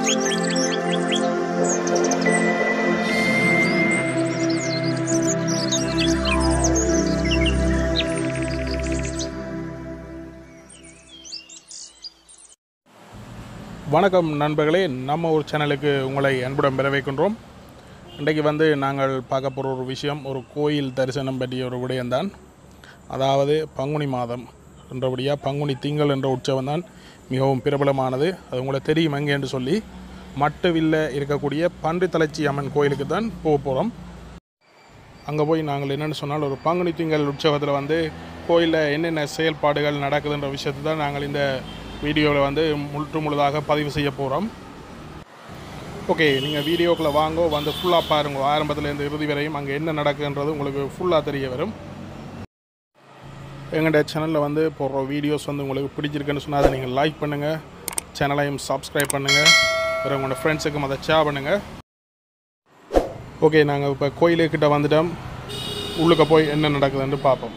வணக்கம் நண்பர்களே நம்ம ஒரு சேனலுக்கு உங்களை அன்புடன் வரவேற்கின்றோம் இன்றைக்கு வந்து நாங்கள் பார்க்க போகிற ஒரு விஷயம் ஒரு கோயில் தரிசனம் பற்றிய ஒரு விடயம்தான் அதாவது பங்குனி மாதம் என்றபடியாக பங்குனி திங்கள் என்ற உற்சவம் தான் மிகவும் பிரபலமானது அது உங்களுக்கு தெரியும் எங்கே என்று சொல்லி மட்டுவில்ல இருக்கக்கூடிய பன்றி தலைச்சி அம்மன் கோயிலுக்கு தான் போக போகிறோம் அங்கே போய் நாங்கள் என்னென்னு சொன்னால் ஒரு பங்குனி திங்கள் உற்சவத்தில் வந்து கோயிலில் என்னென்ன செயல்பாடுகள் நடக்குதுன்ற விஷயத்தை தான் நாங்கள் இந்த வீடியோவில் வந்து முற்று முழுதாக பதிவு செய்ய போகிறோம் ஓகே நீங்கள் வீடியோக்குள்ளே வாங்கோ வந்து ஃபுல்லாக பாருங்க ஆரம்பத்துலேருந்து இறுதி வரையும் அங்கே என்ன நடக்குன்றது உங்களுக்கு ஃபுல்லாக தெரிய வரும் எங்கள்ட சேனலில் வந்து போடுற வீடியோஸ் வந்து உங்களுக்கு பிடிச்சிருக்குன்னு சொன்னால் அதை நீங்கள் லைக் பண்ணுங்கள் சேனலையும் சப்ஸ்கிரைப் பண்ணுங்கள் வேறு உங்களோட ஃப்ரெண்ட்ஸுக்கும் அதை ஷேர் பண்ணுங்கள் ஓகே நாங்கள் இப்போ கோயிலுக்கிட்ட வந்துட்டோம் உள்ளுக்க போய் என்ன நடக்குதுன்னு பார்ப்போம்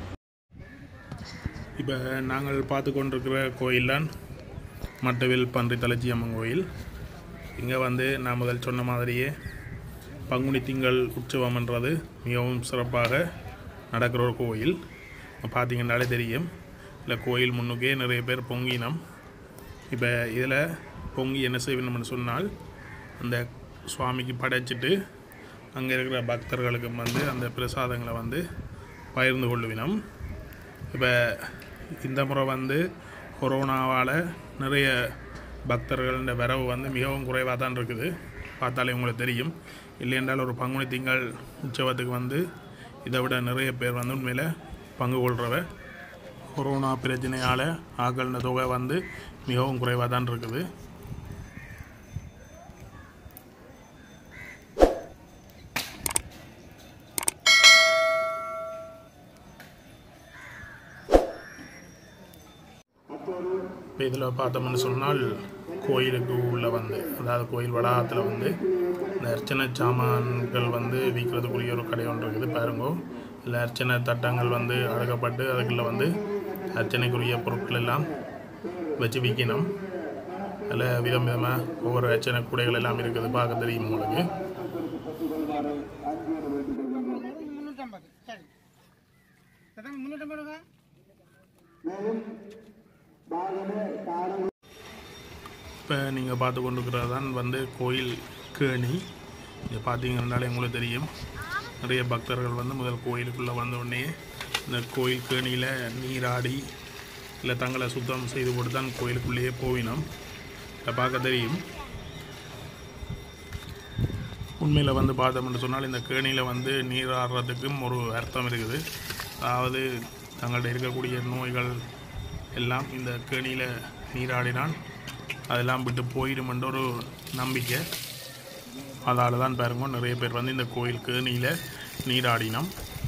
இப்போ நாங்கள் பார்த்து கொண்டிருக்கிற கோயில் தான் மட்டவில் பன்றி தலைச்சி அம்மன் கோயில் இங்கே வந்து நான் முதல் சொன்ன மாதிரியே பங்குனி திங்கள் உற்சவம்ன்றது மிகவும் சிறப்பாக நடக்கிற ஒரு கோயில் பார்த்தீங்கன்னாலே தெரியும் இல்லை கோயில் முன்னுக்கே நிறைய பேர் பொங்கினம் இப்போ இதில் பொங்கி என்ன செய்யணும்னு சொன்னால் அந்த சுவாமிக்கு படைச்சிட்டு அங்கே இருக்கிற பக்தர்களுக்கு வந்து அந்த பிரசாதங்களை வந்து பகிர்ந்து கொள்ளுவினம் இப்போ இந்த முறை வந்து கொரோனாவால் நிறைய பக்தர்களோட வரவு வந்து மிகவும் குறைவாக தான் இருக்குது பார்த்தாலே உங்களுக்கு தெரியும் இல்லை என்றால் ஒரு பங்குனி திங்கள் உற்சவத்துக்கு வந்து இதை விட நிறைய பேர் வந்து உண்மையில் பங்கு கொள்கிறவ கொரோனா பிரச்சனையால் ஆக்கள்ன தொகை வந்து மிகவும் குறைவாக தான் இருக்குது இப்போ இதில் பார்த்தோம்னு சொன்னால் கோயிலுக்கு உள்ளே வந்து அதாவது கோயில் வளாகத்தில் வந்து இந்த அர்ச்சனை சாமான்கள் வந்து விற்கிறதுக்குரிய ஒரு கடை ஒன்று இருக்குது பாருங்கோ இல்லை அர்ச்சனை தட்டங்கள் வந்து அழகப்பட்டு அதுக்குள்ளே வந்து அர்ச்சனைக்குரிய பொருட்கள் எல்லாம் வச்சு விற்கணும் அதில் விதம் விதமாக ஒவ்வொரு அர்ச்சனை கூடைகள் எல்லாம் இருக்குது பார்க்க தெரியும் உங்களுக்கு முந்நூற்றம்பது சரி அதான் முந்நூற்றம்பதுங்க இப்போ நீங்கள் பார்த்து கொண்டிருக்கிறது தான் வந்து கோயில் கேணி இங்கே பார்த்தீங்கன்னாலே உங்களுக்கு தெரியும் நிறைய பக்தர்கள் வந்து முதல் கோயிலுக்குள்ளே வந்த உடனே இந்த கோயில் கேணியில் நீராடி இல்லை தங்களை சுத்தம் செய்து போட்டு தான் கோயிலுக்குள்ளேயே போவினோம் இதை பார்க்க தெரியும் உண்மையில் வந்து பார்த்தோம்னு சொன்னால் இந்த கேணியில் வந்து நீராடுறதுக்கும் ஒரு அர்த்தம் இருக்குது அதாவது தங்கள்கிட்ட இருக்கக்கூடிய நோய்கள் எல்லாம் இந்த கேணியில் நீராடினால் அதெல்லாம் விட்டு போயிடுமென்ற ஒரு நம்பிக்கை அதால் தான் பாருங்க நிறைய பேர் வந்து இந்த கோயில் கேணியில் நீராடினோம்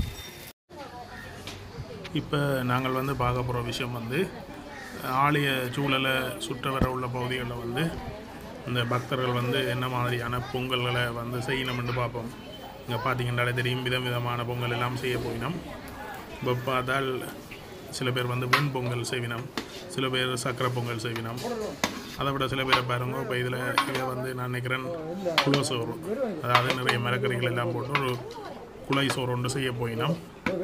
இப்போ நாங்கள் வந்து பார்க்க போகிற விஷயம் வந்து ஆலய சூழலை சுற்ற வர உள்ள பகுதிகளில் வந்து இந்த பக்தர்கள் வந்து என்ன மாதிரியான பொங்கல்களை வந்து செய்யணும்னு பார்ப்போம் இங்கே பார்த்தீங்கன்னாலே தெரியும் விதம் விதமான பொங்கல் எல்லாம் செய்ய போயினோம் இப்போ பார்த்தால் சில பேர் வந்து வெண் பொங்கல் செய்வினம் சில பேர் சக்கரை பொங்கல் செய்வினம் அதை விட சில பேரை பாருங்க இப்போ இதில் இதை வந்து நான் நினைக்கிறேன் குலை சோறு அதாவது நிறைய மரக்கறிகள் எல்லாம் போட்டு ஒரு குலை சோறு ஒன்று செய்ய போயினோம்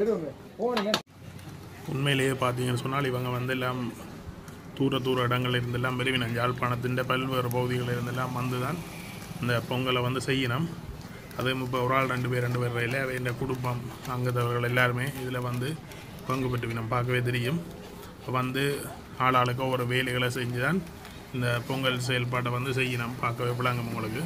உண்மையிலேயே பார்த்தீங்கன்னு சொன்னால் இவங்க வந்து எல்லாம் தூர தூர இடங்கள்ல இருந்தெல்லாம் விரும்பினோம் யாழ்ப்பாணத்தின் பல்வேறு பகுதிகளில் இருந்தெல்லாம் வந்து தான் இந்த பொங்கலை வந்து செய்யணும் அதுவும் இப்போ ஒரு ஆள் ரெண்டு பேர் ரெண்டு பேர் இல்லை இந்த குடும்பம் அங்கத்தவர்கள் எல்லாருமே இதில் வந்து பங்கு பெற்று நம்ம பார்க்கவே தெரியும் இப்போ வந்து ஆளாளுக்கு ஒவ்வொரு வேலைகளை செஞ்சு தான் இந்த பொங்கல் செயல்பாட்டை வந்து செய்யணும் பார்க்கவே பிள்ளைங்க உங்களுக்கு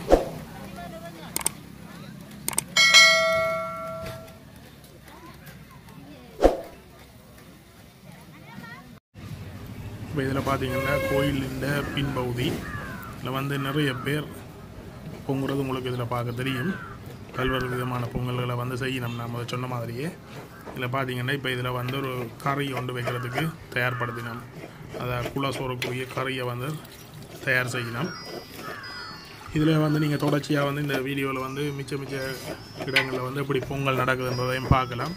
இப்போ இதில் பார்த்தீங்கன்னா கோயிலின் பின்பகுதி இதில் வந்து நிறைய பேர் பொங்குறது உங்களுக்கு இதில் பார்க்க தெரியும் பல்வேறு விதமான பொங்கல்களை வந்து செய்யணும் நம்ம சொன்ன மாதிரியே இதில் பார்த்தீங்கன்னா இப்போ இதில் வந்து ஒரு கறி கொண்டு வைக்கிறதுக்கு தயார்படுத்தினோம் அதை குலசோறுக்குரிய கறியை வந்து தயார் செய்யணும் இதில் வந்து நீங்கள் தொடர்ச்சியாக வந்து இந்த வீடியோவில் வந்து மிச்ச மிச்ச இடங்களில் வந்து எப்படி பொங்கல் நடக்குதுன்றதையும் பார்க்கலாம்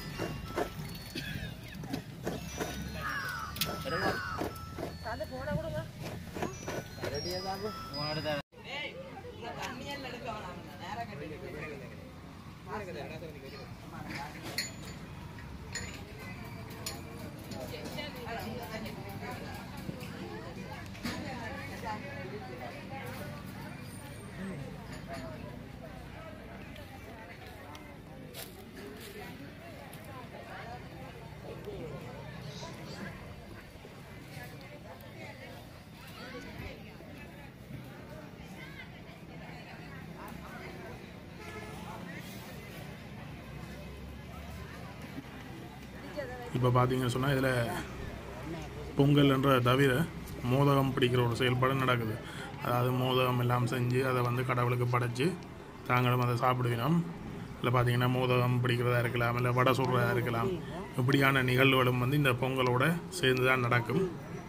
இப்போ பார்த்தீங்கன்னு சொன்னால் இதில் பொங்கல் என்ற தவிர மோதகம் பிடிக்கிற ஒரு செயல்பாடு நடக்குது அதாவது மோதகம் எல்லாம் செஞ்சு அதை வந்து கடவுளுக்கு படைச்சு தாங்களும் அதை சாப்பிடுவினோம் இல்லை பார்த்தீங்கன்னா மோதகம் பிடிக்கிறதா இருக்கலாம் இல்லை வடை சுடுறதா இருக்கலாம் இப்படியான நிகழ்வுகளும் வந்து இந்த பொங்கலோட சேர்ந்து தான் நடக்கும்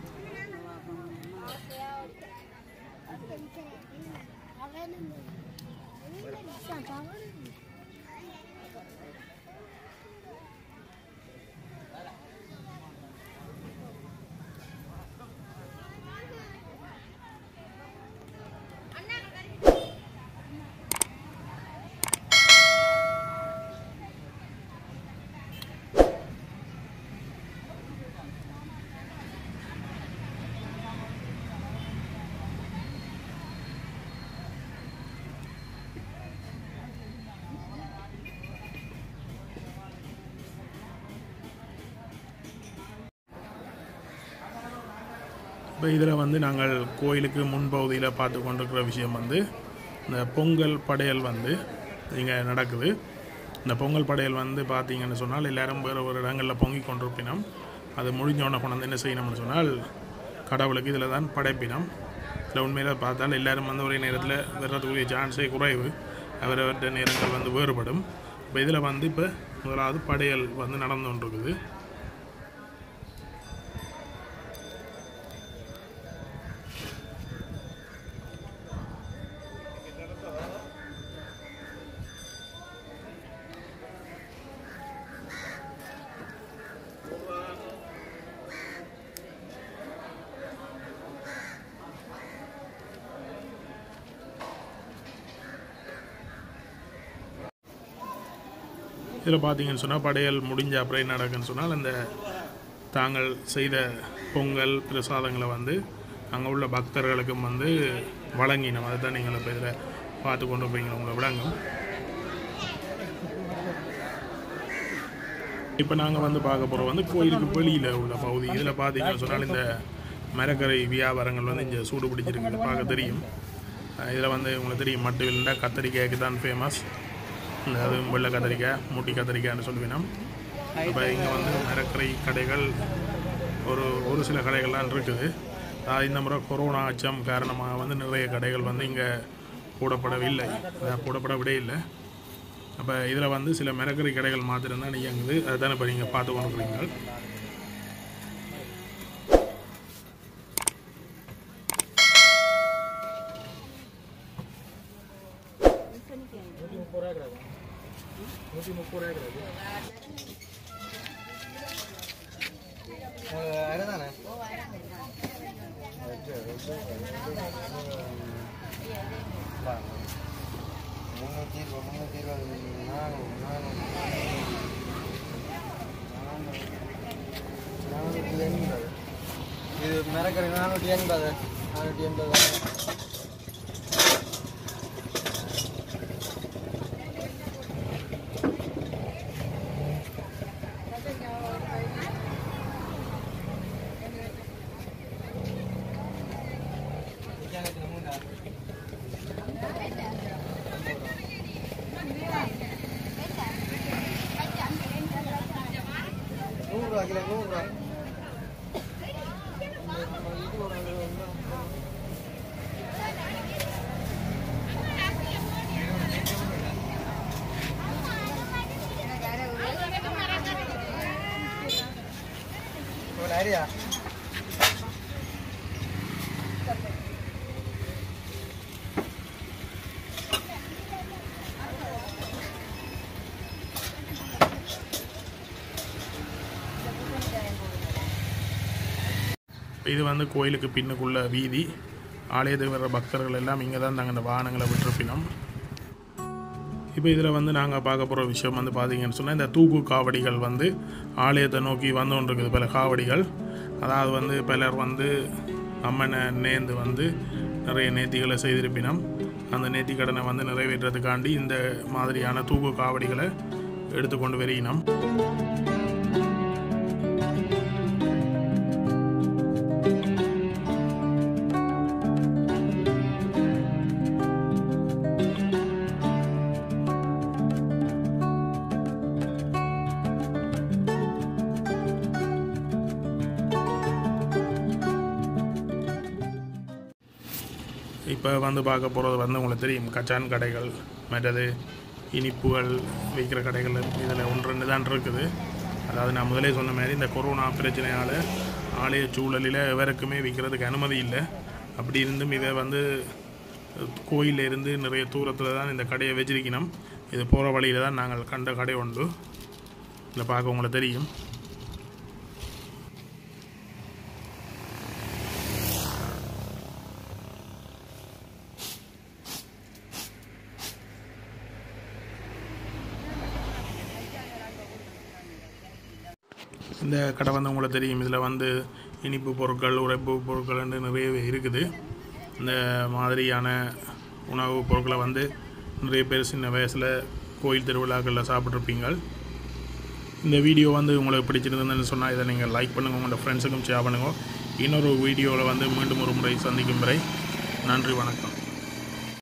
இப்போ இதில் வந்து நாங்கள் கோயிலுக்கு முன்பகுதியில் பார்த்து கொண்டிருக்கிற விஷயம் வந்து இந்த பொங்கல் படையல் வந்து இங்கே நடக்குது இந்த பொங்கல் படையல் வந்து பார்த்தீங்கன்னு சொன்னால் எல்லாரும் வேறு ஒரு இடங்களில் பொங்கி கொண்டிருப்பினோம் அது முடிஞ்சோடனே கொண்டு வந்து என்ன செய்யணும்னு சொன்னால் கடவுளுக்கு இதில் தான் படைப்பினம் இதில் உண்மையில் பார்த்தால் எல்லாரும் வந்து ஒரே நேரத்தில் வர்றதுக்குரிய சான்ஸே குறைவு அவரவற்ற நேரங்கள் வந்து வேறுபடும் இப்போ இதில் வந்து இப்போ முதலாவது படையல் வந்து நடந்து கொண்டிருக்குது இதில் பார்த்தீங்கன்னு சொன்னால் படையல் முடிஞ்ச அப்புறம் என்ன நடக்குன்னு சொன்னால் அந்த தாங்கள் செய்த பொங்கல் பிரசாதங்களை வந்து அங்கே உள்ள பக்தர்களுக்கும் வந்து வழங்கினோம் அதை தான் நீங்கள் இப்போ இதில் பார்த்து கொண்டு போய்ங்க உங்களை விளங்கும் இப்போ நாங்கள் வந்து பார்க்க போகிறோம் வந்து கோயிலுக்கு வெளியில் உள்ள பகுதி இதில் பார்த்தீங்கன்னு சொன்னால் இந்த மரக்கரை வியாபாரங்கள் வந்து இங்கே சூடு பிடிச்சிருக்கு பார்க்க தெரியும் இதில் வந்து உங்களுக்கு தெரியும் மட்டு விழுந்தா கத்தரிக்காய்க்கு தான் ஃபேமஸ் இந்த அது வெள்ளை கத்திரிக்காய் மூட்டி கத்திரிக்காய்னு சொல்லுவினோம் இப்போ இங்கே வந்து மரக்கரை கடைகள் ஒரு ஒரு சில கடைகள்லாம் இருக்குது அஹ் இந்த முறை கொரோனா அச்சம் காரணமாக வந்து நிறைய கடைகள் வந்து இங்கே போடப்படவில்லை அஹ் போடப்படவிடே இல்லை அப்போ இதில் வந்து சில மரக்கறி கடைகள் மாத்திரம் தான் இயங்குது அதுதான் இப்போ நீங்கள் பார்த்து கொண்டிருக்கிறீங்க முந்நூற்றி இருபது முந்நூற்றி இருபது நானூறு நானூறு நானூற்றி எண்பது இது மிரக்கறி நானூற்றி எண்பது நானூற்றி எண்பது நூறுரூவா கிலோ நூறுரூவா இது ஒரு ஒரு அரியா இது வந்து கோயிலுக்கு பின்னுக்குள்ள வீதி ஆலயத்துக்கு வர்ற பக்தர்கள் எல்லாம் இங்கே தான் நாங்கள் இந்த வாகனங்களை விட்டுருப்பினோம் இப்போ இதில் வந்து நாங்கள் பார்க்க போகிற விஷயம் வந்து பார்த்தீங்கன்னு சொன்னால் இந்த தூக்கு காவடிகள் வந்து ஆலயத்தை நோக்கி வந்து கொண்டிருக்குது பல காவடிகள் அதாவது வந்து பலர் வந்து அம்மனை நேர்ந்து வந்து நிறைய நேர்த்திகளை செய்திருப்பினோம் அந்த நேர்த்தி கடனை வந்து நிறைவேற்றுறதுக்காண்டி இந்த மாதிரியான தூக்கு காவடிகளை எடுத்துக்கொண்டு வருகினோம் இப்போ வந்து பார்க்க போகிறது வந்து உங்களுக்கு தெரியும் கச்சான் கடைகள் மற்றது இனிப்புகள் விற்கிற கடைகள் இதில் ஒன்று ரெண்டு தான் இருக்குது அதாவது நான் முதலே சொன்ன மாதிரி இந்த கொரோனா பிரச்சனையால் ஆலய சூழலில் எவருக்குமே விற்கிறதுக்கு அனுமதி இல்லை அப்படி இருந்தும் இதை வந்து கோயிலில் இருந்து நிறைய தூரத்தில் தான் இந்த கடையை வச்சிருக்கணும் இது போகிற வழியில் தான் நாங்கள் கண்ட கடை உண்டு இதில் பார்க்க உங்களுக்கு தெரியும் இந்த கடை வந்து உங்களுக்கு தெரியும் இதில் வந்து இனிப்பு பொருட்கள் உரைப்பு பொருட்கள் நிறையவே இருக்குது இந்த மாதிரியான உணவுப் பொருட்களை வந்து நிறைய பேர் சின்ன வயசில் கோயில் திருவிழாக்களில் சாப்பிட்ருப்பீங்க இந்த வீடியோ வந்து உங்களுக்கு பிடிச்சிருந்ததுன்னு சொன்னால் இதை நீங்கள் லைக் பண்ணுங்கள் உங்களோட ஃப்ரெண்ட்ஸுக்கும் ஷேர் பண்ணுங்கள் இன்னொரு வீடியோவில் வந்து மீண்டும் ஒரு முறை சந்திக்கும் வரை நன்றி வணக்கம்